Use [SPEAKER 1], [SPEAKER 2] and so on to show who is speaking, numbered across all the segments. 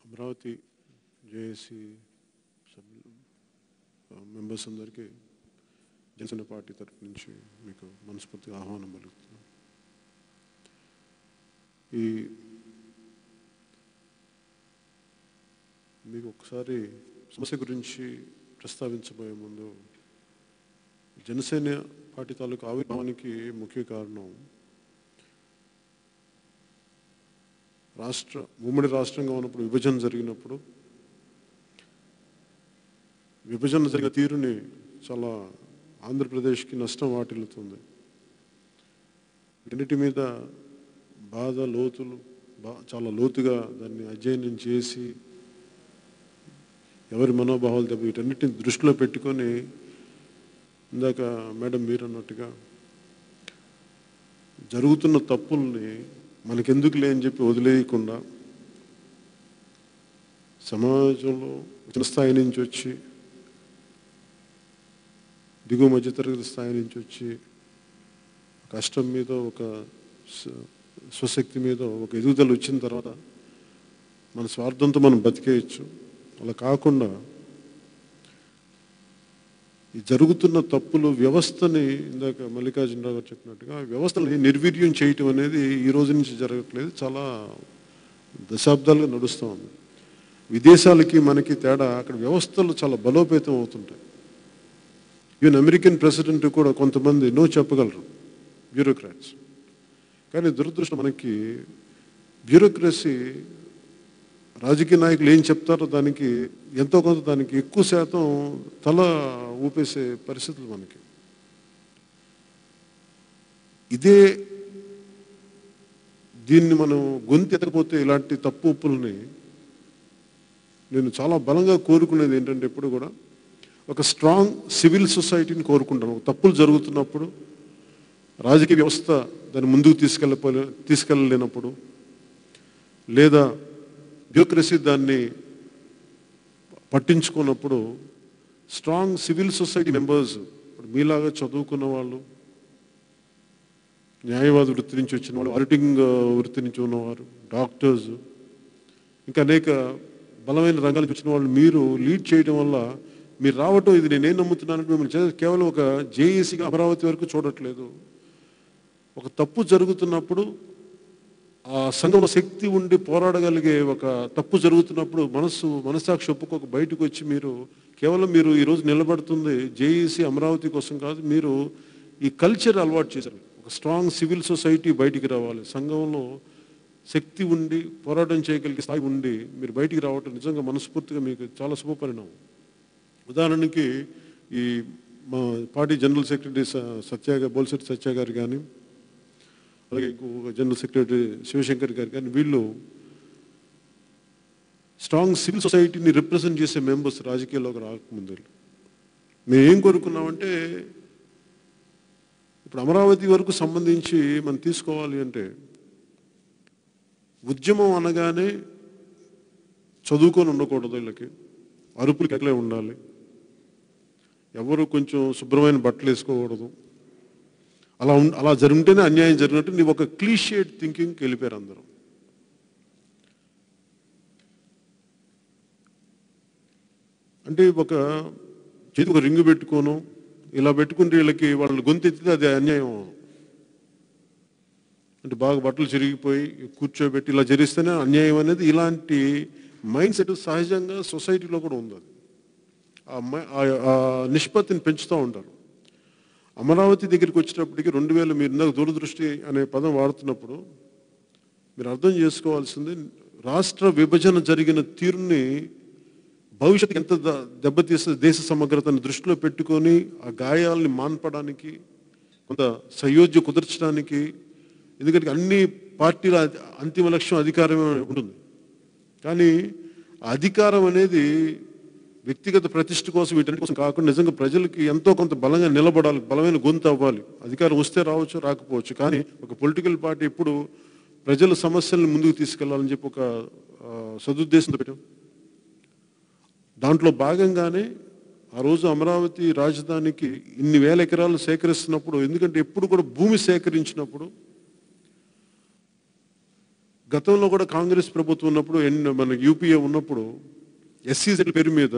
[SPEAKER 1] Amaravati JAC సభ్యులు members అందరికీ Janasena party తరఫు నుంచి మీకు మనస్ఫూర్తిగా ఆహ్వానం పలుకుతున్నాను ఈ మీకు ఒకసారి సమస్య గురించి ప్రస్తావించబోయే ముందు జనసేన పార్టీ తాలూకు ఆవిర్భావానికి ముఖ్య కారణం రాష్ట్ర ఉమ్మడి రాష్ట్రంగా ఉన్నప్పుడు విభజన జరిగినప్పుడు విభజన జరిగిన తీరుని చాలా ఆంధ్రప్రదేశ్కి నష్టం వాటిల్లుతుంది వీటన్నిటి మీద బాధ లోతులు బా చాలా లోతుగా దాన్ని అధ్యయనం చేసి ఎవరి మనోభావాలు దెబ్బ వీటన్నిటిని దృష్టిలో పెట్టుకొని ఇందాక మేడం మీరు అన్నట్టుగా జరుగుతున్న తప్పుల్ని మనకెందుకులే అని చెప్పి వదిలేయకుండా సమాజంలో చిన్న స్థాయి నుంచి వచ్చి దిగువ మధ్యతరగతి స్థాయి నుంచి వచ్చి కష్టం మీద ఒక స్వ- స్వశక్తి మీద ఒక ఎదుగుదల వచ్చిన తర్వాత మన స్వార్థంతో మనం బతికేయచ్చు అలా కాకుండా ఈ జరుగుతున్న తప్పులు వ్యవస్థని ఇందాక మల్లికార్జునరావు గారు చెప్పినట్టుగా ఆ వ్యవస్థని నిర్వీర్యం చేయటం అనేది ఈ రోజు నుంచి జరగట్లేదు చాలా దశాబ్దాలుగా నడుస్తూ ఉంది విదేశాలకి మనకి తేడా అక్కడ వ్యవస్థలు చాలా బలోపేతం అవుతుంటాయి ఈవెన్ అమెరికన్ ప్రెసిడెంట్ కూడా కొంతమంది నో చెప్పగలరు బ్యూరోక్రాట్స్ కానీ దురదృష్టం మనకి బ్యూరోక్రసీ రాజకీయ నాయకులు ఏం చెప్తారో దానికి ఎంతో కొంత దానికి ఎక్కువ శాతం తల ఊపేసే పరిస్థితులు మనకి ఇదే దీన్ని మనం గొంతు ఎత్తకపోతే ఇలాంటి తప్పు ఒప్పుల్ని నేను చాలా బలంగా కోరుకునేది ఏంటంటే ఎప్పుడు కూడా ఒక స్ట్రాంగ్ సివిల్ సొసైటీని కోరుకుంటాను ఒక తప్పులు జరుగుతున్నప్పుడు రాజకీయ వ్యవస్థ దాన్ని ముందుకు తీసుకెళ్ళపో తీసుకెళ్ళలేనప్పుడు లేదా బ్యూక్రసీ దాన్ని పట్టించుకున్నప్పుడు స్ట్రాంగ్ సివిల్ సొసైటీ మెంబర్స్ ఇప్పుడు మీలాగా చదువుకున్న వాళ్ళు న్యాయవాద వృత్తి నుంచి వచ్చిన వాళ్ళు ఆడిటింగ్ వృత్తి నుంచి ఉన్నవారు డాక్టర్స్ ఇంకా అనేక బలమైన రంగాల నుంచి వచ్చిన వాళ్ళు మీరు లీడ్ చేయడం వల్ల మీరు రావటం ఇది నేనేం నమ్ముతున్నానంటే మిమ్మల్ని చే- కేవలం ఒక జేఏసీగా అమరావతి వరకు చూడట్లేదు ఒక తప్పు జరుగుతున్నప్పుడు ఆ సంఘంలో శక్తి ఉండి పోరాడగలిగే ఒక తప్పు జరుగుతున్నప్పుడు మనస్సు మనస్సాక్షి ఒప్పుకోక బయటకు వచ్చి మీరు కేవలం మీరు ఈరోజు నిలబడుతుంది జేఈసీ అమరావతి కోసం కాదు మీరు ఈ కల్చర్ అలవాటు చేశారు ఒక స్ట్రాంగ్ సివిల్ సొసైటీ బయటికి రావాలి సంఘంలో శక్తి ఉండి పోరాటం చేయగలిగే స్థాయి ఉండి మీరు బయటికి రావటం నిజంగా మనస్ఫూర్తిగా మీకు చాలా శుభపరిణామం ఉదాహరణకి ఈ మా పార్టీ జనరల్ సెక్రటరీ స- సత్య గారు బోల్శెట్టి సత్య గారు కానీ అలాగే ఇంకొక జనరల్ సెక్రటరీ శివశంకర్ గారు కానీ వీళ్ళు స్ట్రాంగ్ సివిల్ సొసైటీని రిప్రజెంట్ చేసే మెంబర్స్ రాజకీయాల్లోకి రాకముందు మేము ఏం కోరుకున్నామంటే ఇప్పుడు అమరావతి వరకు సంబంధించి మనం తీసుకోవాలి అంటే ఉద్యమం అనగానే చదువుకొని ఉండకూడదు వీళ్ళకి అరుపులకి ఎట్లే ఉండాలి ఎవరు కొంచెం శుభ్రమైన బట్టలు వేసుకోకూడదు అలా ఉం అలా జరుగుంటేనే అన్యాయం జరిగినట్టు నీ ఒక క్లీషియేట్ థింకింగ్కి వెళ్ళిపోయారు అందరూ అంటే ఒక చేతి ఒక రింగు పెట్టుకోను ఇలా పెట్టుకుంటే వీళ్ళకి వాళ్ళ గొంతు ఎత్తితే అది అన్యాయం అవ్వదు. అంటే బాగా బట్టలు చిరిగిపోయి కూర్చోబెట్టి ఇలా జరిగిస్తేనే అన్యాయం అనేది ఇలాంటి మైండ్ సెట్ సహజంగా సొసైటీలో కూడా ఉంది అది ఆ మ- ఆ- ఆ నిష్పత్తిని పెంచుతూ ఉంటారు అమరావతి దగ్గరికి వచ్చేటప్పటికి రెండు వేలు మీరు ఇందాక దూరదృష్టి అనే పదం వాడుతున్నప్పుడు మీరు అర్థం చేసుకోవాల్సింది రాష్ట్ర విభజన జరిగిన తీరుని భవిష్యత్తు ఎంత ద- దెబ్బతీస్తే దేశ సమగ్రతను దృష్టిలో పెట్టుకొని ఆ గాయాలని మాన్పడానికి కొంత సయోధ్య కుదర్చడానికి ఎందుకంటే అన్ని పార్టీల అధి- అంతిమ లక్ష్యం అధికారమే ఉంటుంది కానీ ఆ అధికారం అనేది వ్యక్తిగత ప్రతిష్ట కోసం వీటన్నిటి కోసం కాకుండా నిజంగా ప్రజలకి ఎంతో కొంత బలంగా నిలబడాలి బలమైన గొంతు అవ్వాలి అధికారం వస్తే రావచ్చు రాకపోవచ్చు కానీ ఒక పొలిటికల్ పార్టీ ఎప్పుడు ప్రజల సమస్యలను ముందుకు తీసుకెళ్లాలని చెప్పి ఒక ఆ, సదుద్దేశంతో పెట్టాం దాంట్లో భాగంగానే ఆ రోజు అమరావతి రాజధానికి ఇన్ని వేల ఎకరాలు సేకరిస్తున్నప్పుడు ఎందుకంటే ఎప్పుడు కూడా భూమి సేకరించినప్పుడు గతంలో కూడా కాంగ్రెస్ ప్రభుత్వం ఉన్నప్పుడు ఎన్ మన యూపీఏ ఉన్నప్పుడు ఎస్సీజెడ్ పేరు మీద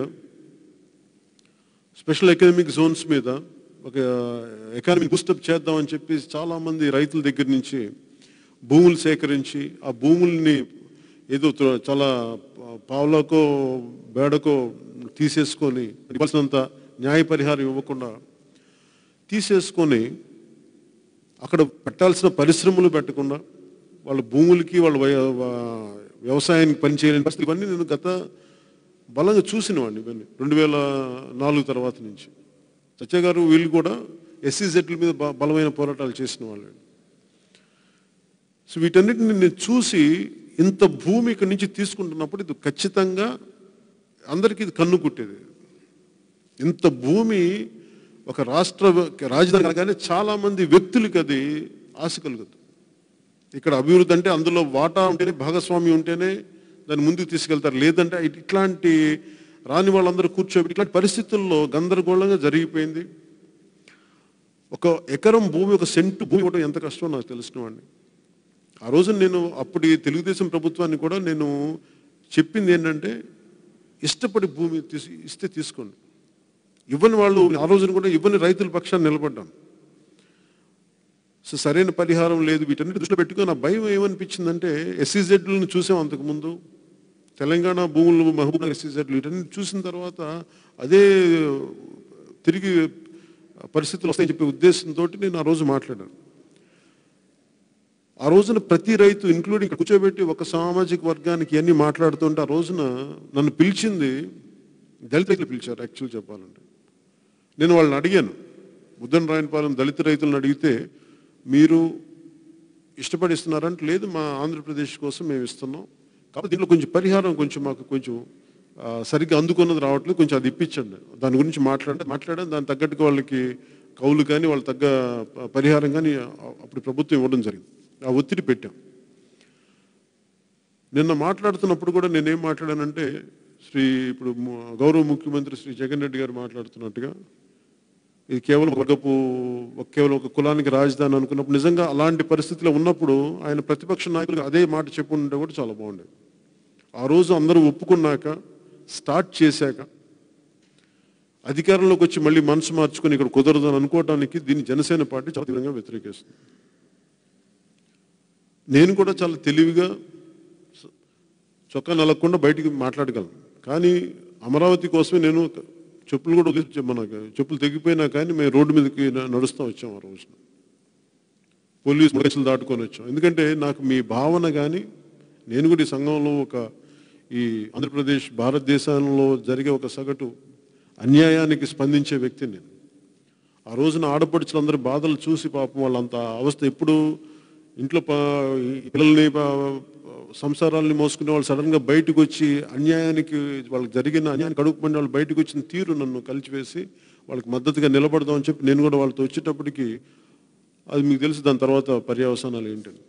[SPEAKER 1] స్పెషల్ ఎకనామిక్ జోన్స్ మీద ఒక ఎకానమీ బూస్టప్ చేద్దామని చెప్పి చాలామంది రైతుల దగ్గర నుంచి భూములు సేకరించి ఆ భూముల్ని ఏదో త్ర- చాలా పావులకో బేడకో తీసేసుకొని ఇవ్వాల్సినంత న్యాయ పరిహారం ఇవ్వకుండా తీసేసుకొని అక్కడ పెట్టాల్సిన పరిశ్రమలు పెట్టకుండా వాళ్ళ భూములకి వాళ్ళ వయ- వా- వ్యవసాయానికి పనిచేయలేని పరిస్థితి ఇవన్నీ నేను గత బలంగా చూసిన వాడిని ఇవన్నీ రెండు వేల నాలుగు తర్వాత నుంచి సత్య గారు వీళ్ళు కూడా ఎస్సీజెడ్ల మీద బ- బలమైన పోరాటాలు చేసిన వాళ్ళు సో వీటన్నిటిని నేను చూసి ఇంత భూమి ఇక్కడి నుంచి తీసుకుంటున్నప్పుడు ఇది ఖచ్చితంగా అందరికీ ఇది కన్ను కుట్టేది ఇంత భూమి ఒక రాష్ట్ర రాజధాని అనగానే చాలా మంది వ్యక్తులకి అది ఆశ కలుగుతుంది ఇక్కడ అభివృద్ధి అంటే అందులో వాటా ఉంటేనే భాగస్వామి ఉంటేనే దాన్ని ముందుకు తీసుకెళ్తారు లేదంటే ఇట్- ఇట్లాంటి రాని వాళ్ళందరూ కూర్చోబెట్టి ఇట్లాంటి పరిస్థితుల్లో గందరగోళంగా జరిగిపోయింది ఒక ఎకరం భూమి ఒక సెంటు భూమి ఇవ్వడం ఎంత కష్టమో నాకు తెలిసిన వాడిని ఆ రోజు నేను అప్పటి తెలుగుదేశం ప్రభుత్వాన్ని కూడా నేను చెప్పింది ఏంటంటే ఇష్టపడి భూమి తీసి ఇస్తే తీసుకోండి ఇవ్వని వాళ్ళు ఆ రోజున కూడా ఇవ్వని రైతుల పక్షాన్ని నిలబడ్డాను సో సరైన పరిహారం లేదు వీటన్నిటి దృష్టిలో పెట్టుకుని నా భయం ఏమనిపించిందంటే ఎస్సీజెడ్లను చూసాం అంతకుముందు తెలంగాణ భూములు మహబూబ్ నగర్ ఎస్సీజెడ్లు వీటన్ని చూసిన తర్వాత అదే తిరిగి పరిస్థితులు వస్తాయని చెప్పే ఉద్దేశంతో నేను ఆ రోజు మాట్లాడాను ఆ రోజున ప్రతి రైతు ఇంక్లూడింగ్ ఇక్కడ కూర్చోబెట్టి ఒక సామాజిక వర్గానికి ఇవన్నీ మాట్లాడుతుంటే ఆ రోజున నన్ను పిలిచింది దళిత రైతులు పిలిచారు యాక్చువల్ చెప్పాలంటే నేను వాళ్ళని అడిగాను ముద్దన్ రాయనపాలెం దళిత రైతులను అడిగితే మీరు ఇష్టపడి ఇస్తున్నారంటే లేదు మా ఆంధ్రప్రదేశ్ కోసం మేము ఇస్తున్నాం కాబట్టి దీంట్లో కొంచెం పరిహారం కొంచెం మాకు కొంచెం ఆ, సరిగ్గా అందుకున్నది రావట్లేదు కొంచెం అది ఇప్పించండి దాని గురించి మాట్లాడండి మాట్లాడాను దాని తగ్గట్టుగా వాళ్ళకి కౌలు కానీ వాళ్ళ తగ్గ ప- పరిహారం కానీ ఆ- అప్పుడు ప్రభుత్వం ఇవ్వడం జరిగింది ఆ ఒత్తిడి పెట్టాం నిన్న మాట్లాడుతున్నప్పుడు కూడా నేనేం మాట్లాడానంటే శ్రీ ఇప్పుడు ము- గౌరవ ముఖ్యమంత్రి శ్రీ జగన్ రెడ్డి గారు మాట్లాడుతున్నట్టుగా ఇది కేవలం వర్గపు ఒక- కేవలం ఒక కులానికి రాజధాని అనుకున్నప్పుడు నిజంగా అలాంటి పరిస్థితిలో ఉన్నప్పుడు ఆయన ప్రతిపక్ష నాయకులు అదే మాట చెప్పుంటే కూడా చాలా బాగుండేది ఆ రోజు అందరూ ఒప్పుకున్నాక స్టార్ట్ చేశాక అధికారంలోకి వచ్చి మళ్ళీ మనసు మార్చుకొని ఇక్కడ కుదరదు అని అనుకోవడానికి దీన్ని జనసేన పార్టీ చాలా తీవ్రంగా వ్యతిరేకిస్తుంది నేను కూడా చాలా తెలివిగా స- చొక్కా నలగకుండా బయటికి మాట్లాడగలను కానీ అమరావతి కోసమే నేను చెప్పులు కూడా వదిలి మన చెప్పులు తెగిపోయినా కానీ మేము రోడ్డు మీదకి న- నడుస్తూ వచ్చాం ఆ రోజున పోలీసు కేసులు దాటుకొని వచ్చాం ఎందుకంటే నాకు మీ భావన కానీ నేను కూడా ఈ సంఘంలో ఒక ఈ ఆంధ్రప్రదేశ్ భారతదేశంలో జరిగే ఒక సగటు అన్యాయానికి స్పందించే వ్యక్తిని నేను ఆ రోజున ఆడపడుచులందరి బాధలు చూసి పాపం వాళ్ళంత అవస్థ ఎప్పుడు ఇంట్లో పా- ఈ పిల్లల్ని పా- సంసారాల్ని మోసుకునే వాళ్ళు సడన్గా బయటకు వచ్చి అన్యాయానికి వాళ్ళకి జరిగిన అన్యాయానికి అడుగుపడిన వాళ్ళు బయటకు వచ్చిన తీరు నన్ను కలిచివేసి వాళ్ళకి మద్దతుగా నిలబడదామని చెప్పి నేను కూడా వాళ్ళతో వచ్చేటప్పటికి అది మీకు తెలుసు దాని తర్వాత పర్యవసానాలు ఏంటని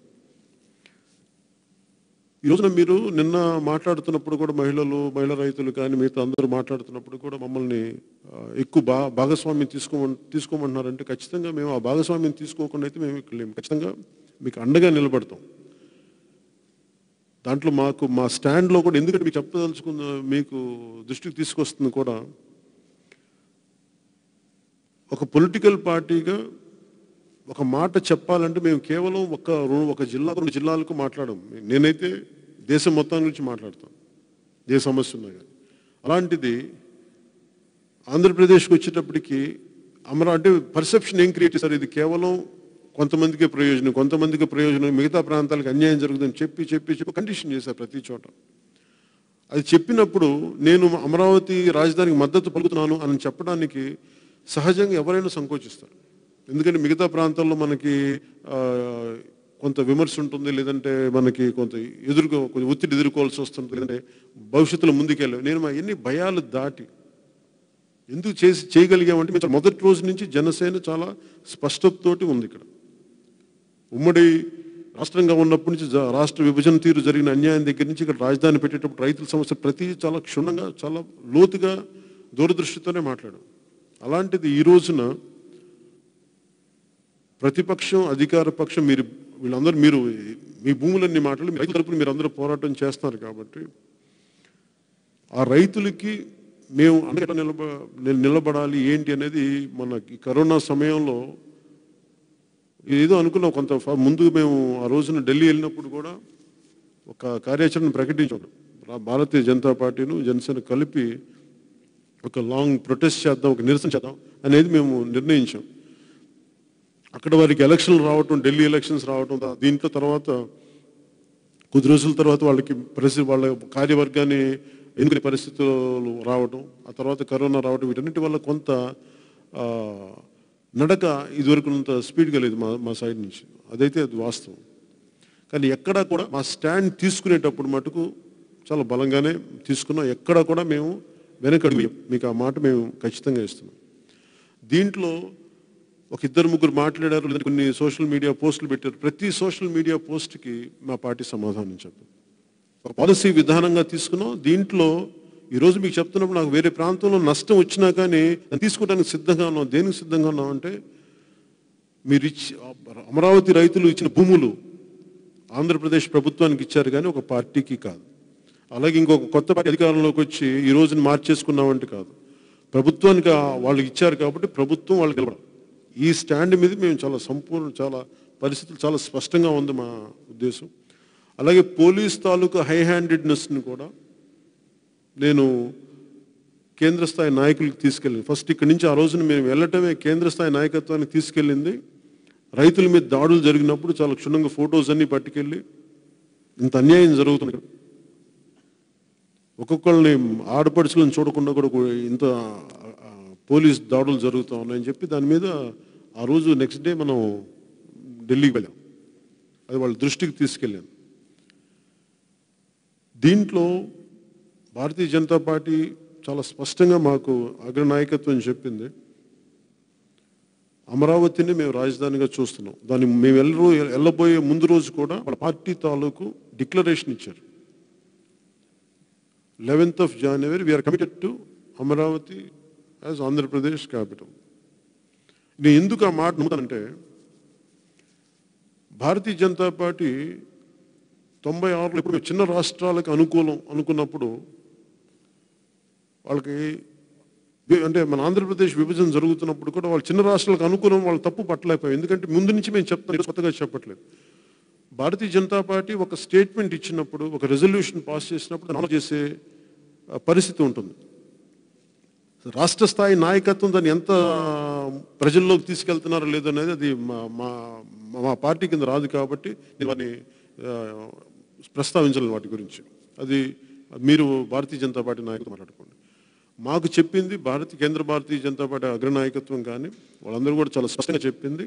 [SPEAKER 1] ఈ రోజున మీరు నిన్న మాట్లాడుతున్నప్పుడు కూడా మహిళలు మహిళా రైతులు కానీ మిగతా అందరూ మాట్లాడుతున్నప్పుడు కూడా మమ్మల్ని ఆ, ఎక్కువ బా భాగస్వామ్యం తీసుకోమని తీసుకోమంటున్నారంటే ఖచ్చితంగా మేము ఆ భాగస్వామ్యం తీసుకోకుండా అయితే మేము ఇక్కడ లేము ఖచ్చితంగా మీకు అండగా నిలబడతాం దాంట్లో మాకు మా స్టాండ్లో కూడా ఎందుకంటే మీకు చెప్పదలుచుకున్న మీకు దృష్టికి తీసుకొస్తుంది కూడా ఒక పొలిటికల్ పార్టీగా ఒక మాట చెప్పాలంటే మేము కేవలం ఒక రో- ఒక జిల్లా రెండు జిల్లాలకు మాట్లాడము నేనైతే దేశం మొత్తం గురించి మాట్లాడతాను ఏ సమస్య ఉన్నా కానీ అలాంటిది ఆంధ్రప్రదేశ్కి వచ్చేటప్పటికి అమరా అంటే పర్సెప్షన్ ఏం క్రియేట్ చేశారు ఇది కేవలం కొంతమందికే ప్రయోజనం కొంతమందికి ప్రయోజనం మిగతా ప్రాంతాలకు అన్యాయం జరుగుతుందని చెప్పి చెప్పి చెప్పి కండిషన్ చేశారు ప్రతి చోట అది చెప్పినప్పుడు నేను అమరావతి రాజధానికి మద్దతు పలుకుతున్నాను అని చెప్పడానికి సహజంగా ఎవరైనా సంకోచిస్తారు ఎందుకంటే మిగతా ప్రాంతాల్లో మనకి ఆ, కొంత విమర్శ ఉంటుంది లేదంటే మనకి కొంత ఎదుర్కో కొంచెం ఒత్తిడి ఎదుర్కోవాల్సి వస్తుంది లేదంటే భవిష్యత్తులో ముందుకెళ్ళే నేను మా ఎన్ని భయాలు దాటి ఎందుకు చేసి చేయగలిగామంటే మేము మొదటి రోజు నుంచి జనసేన చాలా స్పష్టతతోటి ఉంది ఇక్కడ ఉమ్మడి రాష్ట్రంగా ఉన్నప్పటి నుంచి జ- రాష్ట్ర విభజన తీరు జరిగిన అన్యాయం దగ్గర నుంచి ఇక్కడ రాజధాని పెట్టేటప్పుడు రైతుల సమస్య ప్రతి చాలా క్షుణ్ణంగా చాలా లోతుగా దూరదృష్టితోనే మాట్లాడాం అలాంటిది ఈ రోజున ప్రతిపక్షం అధికార పక్షం మీరు వీళ్ళందరూ మీరు మీ భూములన్నీ మాటలు రైతు తరపున మీరు అందరూ పోరాటం చేస్తున్నారు కాబట్టి ఆ రైతులకి మేము అండగా నిలబ నిల- నిలబడాలి ఏంటి అనేది మనకి కరోనా సమయంలో ఏదో అనుకున్నాం కొంత ఫ- ముందు మేము ఆ రోజున ఢిల్లీ వెళ్ళినప్పుడు కూడా ఒక కార్యాచరణ ప్రకటించాం రా- భారతీయ జనతా పార్టీను జనసేన కలిపి ఒక లాంగ్ ప్రొటెస్ట్ చేద్దాం ఒక నిరసన చేద్దాం అనేది మేము నిర్ణయించాం అక్కడ వారికి ఎలక్షన్లు రావటం ఢిల్లీ ఎలక్షన్స్ రావటం దా- దీంట్లో తర్వాత కొద్ది రోజుల తర్వాత వాళ్ళకి పరిస్థితి వాళ్ళ కార్యవర్గాన్ని ఎన్నుకునే పరిస్థితులు రావటం ఆ తర్వాత కరోనా రావటం వీటన్నిటి వల్ల కొంత ఆ, నడక ఇదివరకున్నంత స్పీడ్గా లేదు మా మా సైడ్ నుంచి అదైతే అది వాస్తవం కానీ ఎక్కడా కూడా మా స్టాండ్ తీసుకునేటప్పుడు మటుకు చాలా బలంగానే తీసుకున్నాం ఎక్కడా కూడా మేము వెనకడుగు వేయం. మీకు ఆ మాట మేము ఖచ్చితంగా ఇస్తున్నాం దీంట్లో ఒక ఇద్దరు ముగ్గురు మాట్లాడారు లేదంటే కొన్ని సోషల్ మీడియా పోస్టులు పెట్టారు ప్రతి సోషల్ మీడియా పోస్ట్కి మా పార్టీ సమాధానం చెప్పారు ఒక పాలసీ విధానంగా తీసుకున్నాం దీంట్లో ఈరోజు మీకు చెప్తున్నప్పుడు నాకు వేరే ప్రాంతంలో నష్టం వచ్చినా కానీ దాన్ని తీసుకోవడానికి సిద్ధంగా ఉన్నాం దేనికి సిద్ధంగా ఉన్నాం అంటే మీరు ఇచ్చి అమరావతి రైతులు ఇచ్చిన భూములు ఆంధ్రప్రదేశ్ ప్రభుత్వానికి ఇచ్చారు కానీ ఒక పార్టీకి కాదు అలాగే ఇంకొక కొత్త పార్టీ అధికారంలోకి వచ్చి ఈ రోజున మార్చేసుకున్నామంటే కాదు ప్రభుత్వానికి ఆ- వాళ్ళకి ఇచ్చారు కాబట్టి ప్రభుత్వం వాళ్ళకి నిలబడాలి ఈ స్టాండ్ మీద మేము చాలా సంపూర్ణ చాలా పరిస్థితులు చాలా స్పష్టంగా ఉంది మా ఉద్దేశం అలాగే పోలీస్ తాలూకు హై హ్యాండెడ్నెస్ని కూడా నేను కేంద్ర స్థాయి నాయకులకు తీసుకెళ్ళింది ఫస్ట్ ఇక్కడి నుంచి ఆ రోజున మేము వెళ్ళటమే కేంద్ర స్థాయి నాయకత్వానికి తీసుకెళ్ళింది రైతుల మీద దాడులు జరిగినప్పుడు చాలా క్షుణ్ణంగా ఫొటోస్ అన్ని పట్టుకెళ్ళి ఇంత అన్యాయం జరుగుతుంది ఇక్కడ. ఒక్కొక్కళ్ళని ఆడపడుచులను చూడకుండా కూడా ఒక ఇంత ఆ, పోలీస్ దాడులు జరుగుతూ ఉన్నాయని చెప్పి దాని మీద ఆ రోజు నెక్స్ట్ డే మనం ఢిల్లీకి వెళ్ళాం అది వాళ్ళ దృష్టికి తీసుకెళ్ళాను దీంట్లో భారతీయ జనతా పార్టీ చాలా స్పష్టంగా మాకు అగ్రనాయకత్వం చెప్పింది అమరావతిని మేము రాజధానిగా చూస్తున్నాం దాన్ని మేము వెళ్ళరు వెళ్ళబోయే ముందు రోజు కూడా వాళ్ళ పార్టీ తాలూకు డిక్లరేషన్ ఇచ్చారు eleventh of January we are committed to Amaravati as Andhra Pradesh capital నేను ఎందుకు ఆ మాట నమ్ముతానంటే భారతీయ జనతా పార్టీ తొంభై ఆరులో ఇప్పుడు చిన్న రాష్ట్రాలకు అనుకూలం అనుకున్నప్పుడు వాళ్ళకి వి- అంటే మన ఆంధ్రప్రదేశ్ విభజన జరుగుతున్నప్పుడు కూడా వాళ్ళు చిన్న రాష్ట్రాలకు అనుకూలం వాళ్ళు తప్పు పట్టలేకపోయాం ఎందుకంటే ముందు నుంచి మేము చెప్తాం ఈరోజు కొత్తగా చెప్పట్లేదు భారతీయ జనతా పార్టీ ఒక స్టేట్మెంట్ ఇచ్చినప్పుడు ఒక రెజల్యూషన్ పాస్ చేసినప్పుడు దాన్ని అమలు చేసే ఆ, పరిస్థితి ఉంటుంది రాష్ట్ర స్థాయి నాయకత్వం దాన్ని ఎంత ప్రజల్లోకి తీసుకెళ్తున్నారో లేదో అనేది అది మా మా మా పార్టీ కింద రాదు కాబట్టి నేను వాటిని ఆ, ప్రస్తావించలేను వాటి గురించి అది మీరు భారతీయ జనతా పార్టీ నాయకులు మాట్లాడుకోండి మాకు చెప్పింది భారతీయ కేంద్ర భారతీయ జనతా పార్టీ అగ్రనాయకత్వం కానీ వాళ్ళందరూ కూడా చాలా స్పష్టంగా చెప్పింది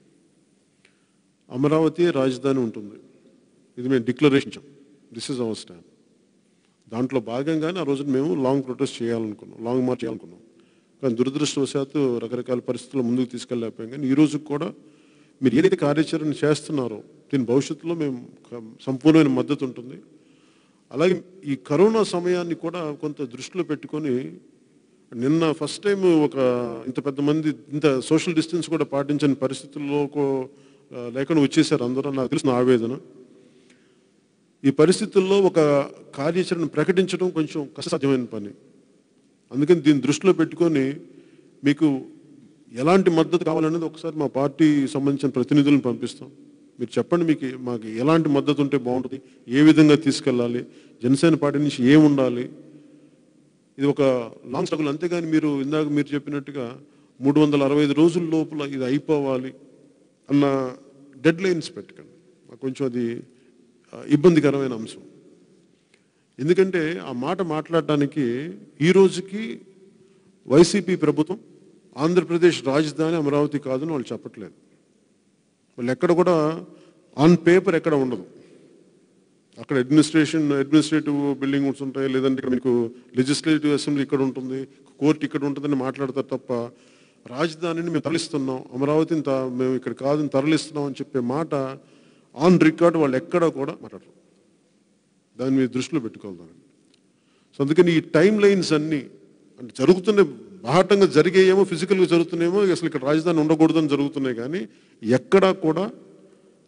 [SPEAKER 1] అమరావతి రాజధాని ఉంటుంది ఇది మేము డిక్లరేషన్ ఇచ్చాం దిస్ ఇస్ అవర్ స్టాండ్ దాంట్లో భాగంగానే ఆ రోజున మేము లాంగ్ ప్రొటెస్ట్ చేయాలనుకున్నాం లాంగ్ మార్చ్ చేయాలనుకున్నాం కానీ దురదృష్టవశాత్తు రకరకాల పరిస్థితులు ముందుకు తీసుకెళ్ళలేకపోయాం కానీ ఈ రోజు కూడా మీరు ఏదైతే కార్యాచరణ చేస్తున్నారో దీని భవిష్యత్తులో మేము క- సంపూర్ణమైన మద్దతు ఉంటుంది అలాగే ఈ కరోనా సమయాన్ని కూడా కొంత దృష్టిలో పెట్టుకొని నిన్న ఫస్ట్ టైం ఒక ఇంత పెద్ద మంది ఇంత సోషల్ డిస్టెన్స్ కూడా పాటించని పరిస్థితుల్లో కో- ఆ, లేకుండా వచ్చేసారు అందరూ నాకు తెలిసిన ఆవేదన ఈ పరిస్థితుల్లో ఒక కార్యాచరణ ప్రకటించడం కొంచెం కష్టసాధ్యమైన పని అందుకని దీన్ని దృష్టిలో పెట్టుకొని మీకు ఎలాంటి మద్దతు కావాలనేది ఒకసారి మా పార్టీ సంబంధించిన ప్రతినిధులను పంపిస్తాం మీరు చెప్పండి మీకు మాకు ఎలాంటి మద్దతు ఉంటే బాగుంటుంది ఏ విధంగా తీసుకెళ్ళాలి జనసేన పార్టీ నుంచి ఏం ఉండాలి ఇది ఒక లాంగ్ స్ట్రగుల్ అంతేగాని మీరు ఇందాక మీరు చెప్పినట్టుగా మూడు వందల అరవై ఐదు రోజుల లోపల ఇది అయిపోవాలి అన్న డెడ్ లైన్స్ పెట్టకండి నాకు కొంచెం అది ఆ, ఇబ్బందికరమైన అంశం ఎందుకంటే ఆ మాట మాట్లాడడానికి ఈ రోజుకి వైసీపీ ప్రభుత్వం ఆంధ్రప్రదేశ్ రాజధాని అమరావతి కాదని వాళ్ళు చెప్పట్లేదు వాళ్ళు ఎక్కడ కూడా ఆన్ పేపర్ ఎక్కడ ఉండదు అక్కడ అడ్మినిస్ట్రేషన్ అడ్మినిస్ట్రేటివ్ బిల్డింగ్స్ ఉంటాయి లేదంటే ఇక్కడ మీకు లెజిస్లేటివ్ అసెంబ్లీ ఇక్కడ ఉంటుంది కోర్టు ఇక్కడ ఉంటుందని మాట్లాడతారు తప్ప రాజధానిని మేము తరలిస్తున్నాం అమరావతిని త- మేము ఇక్కడ కాదని తరలిస్తున్నాం అని చెప్పే మాట ఆన్ రికార్డ్ వాళ్ళు ఎక్కడా కూడా మాట్లాడరు దాన్ని మీరు దృష్టిలో పెట్టుకోవాలి దాన్ని సో అందుకని ఈ టైం లైన్స్ అన్నీ అంటే జరుగుతున్న బాహటంగా జరిగేయేమో ఫిజికల్గా జరుగుతున్నాయేమో అసలు ఇక్కడ రాజధాని ఉండకూడదని జరుగుతున్నాయి కానీ ఎక్కడా కూడా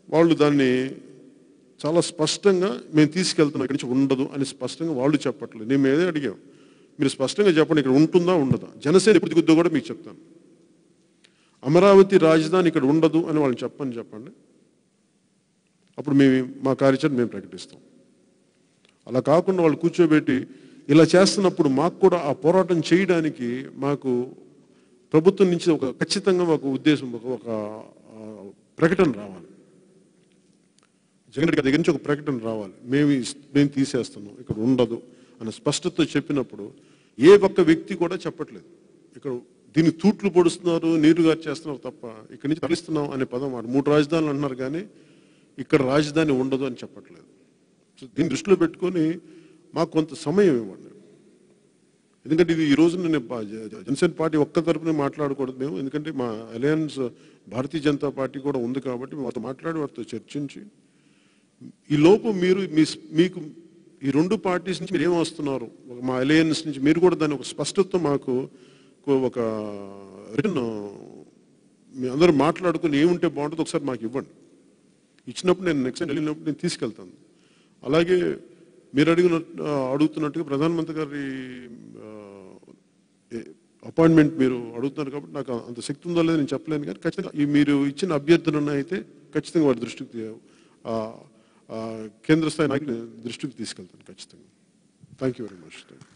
[SPEAKER 1] వాళ్ళు దాన్ని చాలా స్పష్టంగా మేము తీసుకెళ్తున్నాం ఇక్కడి నుంచి ఉండదు అని స్పష్టంగా వాళ్ళు చెప్పట్లేదు నేను ఏదే అడిగాం మీరు స్పష్టంగా చెప్పండి ఇక్కడ ఉంటుందా ఉండదా జనసేన ఎప్పుడు దిగుద్దో కూడా మీకు చెప్తాను అమరావతి రాజధాని ఇక్కడ ఉండదు అని వాళ్ళని చెప్పని చెప్పండి అప్పుడు మేము మా కార్యాచరణ మేము ప్రకటిస్తాం అలా కాకుండా వాళ్ళు కూర్చోబెట్టి ఇలా చేస్తున్నప్పుడు మాకు కూడా ఆ పోరాటం చేయడానికి మాకు ప్రభుత్వం నుంచి ఒక ఖచ్చితంగా ఒక ఉద్దేశం ఒక ఒక ఆ, ప్రకటన రావాలి జగన్ రెడ్డి గారి దగ్గర నుంచి ఒక ప్రకటన రావాలి మేము ఇస్- మేము తీసేస్తున్నాం ఇక్కడ ఉండదు అనే స్పష్టత చెప్పినప్పుడు ఏ ఒక్క వ్యక్తి కూడా చెప్పట్లేదు ఇక్కడ దీన్ని తూట్లు పొడుస్తున్నారు నీరు గారు చేస్తున్నారు తప్ప ఇక్కడి నుంచి తరలిస్తున్నాం అనే పదం వాడు మూడు రాజధానులు అంటున్నారు కానీ ఇక్కడ రాజధాని ఉండదు అని చెప్పట్లేదు సో దీన్ని దృష్టిలో పెట్టుకొని మాకు కొంత సమయం ఇవ్వండి ఎందుకంటే ఇది ఈ రోజు నేను పా- జ- జ- జనసేన పార్టీ ఒక్క తరపునే మాట్లాడకూడదు మేము ఎందుకంటే మా అలయన్స్ భారతీయ జనతా పార్టీ కూడా ఉంది కాబట్టి మేము వారితో మాట్లాడి వారితో చర్చించి ఈ లోపు మీరు మీ మీకు ఈ రెండు పార్టీస్ నుంచి మీరు ఏం వస్తున్నారు ఒక మా అలయన్స్ నుంచి మీరు కూడా దాని ఒక స్పష్టత మాకు ఒక రిటర్న్ మీ అందరూ మాట్లాడుకుని ఏముంటే బాగుంటుందో ఒకసారి మాకు ఇవ్వండి ఇచ్చినప్పుడు నేను నెక్స్ట్ టైం వెళ్ళినప్పుడు నేను తీసుకెళ్తాను అలాగే మీరు అడిగిన అడుగుతున్నట్టుగా ప్రధానమంత్రి గారి అపాయింట్మెంట్ మీరు అడుగుతున్నారు కాబట్టి నాకు అంత శక్తి ఉందో లేదో నేను చెప్పలేను కానీ ఖచ్చితంగా ఈ మీరు ఇచ్చిన అభ్యర్థులను అయితే ఖచ్చితంగా వారి దృష్టికి తీ- ఆ, ఆ, కేంద్ర స్థాయి నాయకుల దృష్టికి తీసుకెళ్తాను ఖచ్చితంగా థ్యాంక్ యూ వెరీ మచ్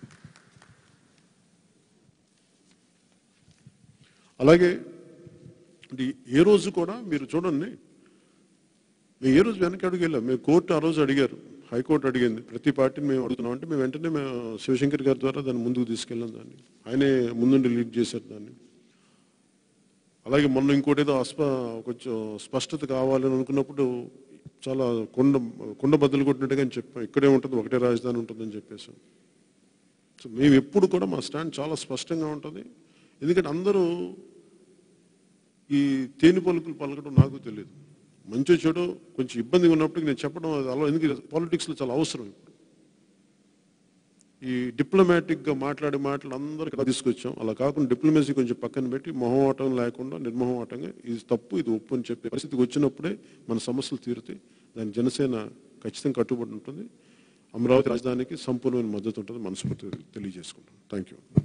[SPEAKER 1] అలాగే అంటే ఏ రోజు కూడా మీరు చూడండి మేము ఏ రోజు వెనక్కి అడుగు వెళ్ళాం మేము కోర్టు ఆ రోజు అడిగారు హైకోర్టు అడిగింది ప్రతి పార్టీని మేము అడుగుతున్నాం అంటే మేము వెంటనే మేము శివశంకర్ గారి ద్వారా దాన్ని ముందుకు తీసుకెళ్ళాం దాన్ని ఆయనే ముందుండి లీడ్ చేశారు దాన్ని అలాగే మొన్న ఇంకోటి ఏదో అస్ప కొంచెం స్పష్టత కావాలని అనుకున్నప్పుడు చాలా కొండ కొండ బద్దలు కొట్టినట్టుగా అని చెప్పాం ఇక్కడే ఉంటుంది ఒకటే రాజధాని ఉంటుందని చెప్పేసాం సో మేము ఎప్పుడు కూడా మా స్టాండ్ చాలా స్పష్టంగా ఉంటుంది ఎందుకంటే అందరూ ఈ తేనె పలుకులు పలకడం నాకు తెలియదు మంచి చెడు కొంచెం ఇబ్బందిగా ఉన్నప్పుడు నేను చెప్పడం అది అలా ఎందుకు పాలిటిక్స్లో చాలా అవసరం ఇప్పుడు ఈ డిప్లొమాటిక్గా మాట్లాడే మాటలు అందరికీ అలా తీసుకొచ్చాం అలా కాకుండా డిప్లొమసీ కొంచెం పక్కన పెట్టి మొహమాటం లేకుండా నిర్మోహమాటంగా ఇది తప్పు ఇది ఒప్పు అని చెప్పే పరిస్థితికి వచ్చినప్పుడే మన సమస్యలు తీరుతాయి దాని జనసేన ఖచ్చితంగా కట్టుబడి ఉంటుంది అమరావతి రాజధానికి సంపూర్ణమైన మద్దతు ఉంటుంది మనస్ఫూర్తిగా తెలియజేసుకుంటాం థ్యాంక్ యూ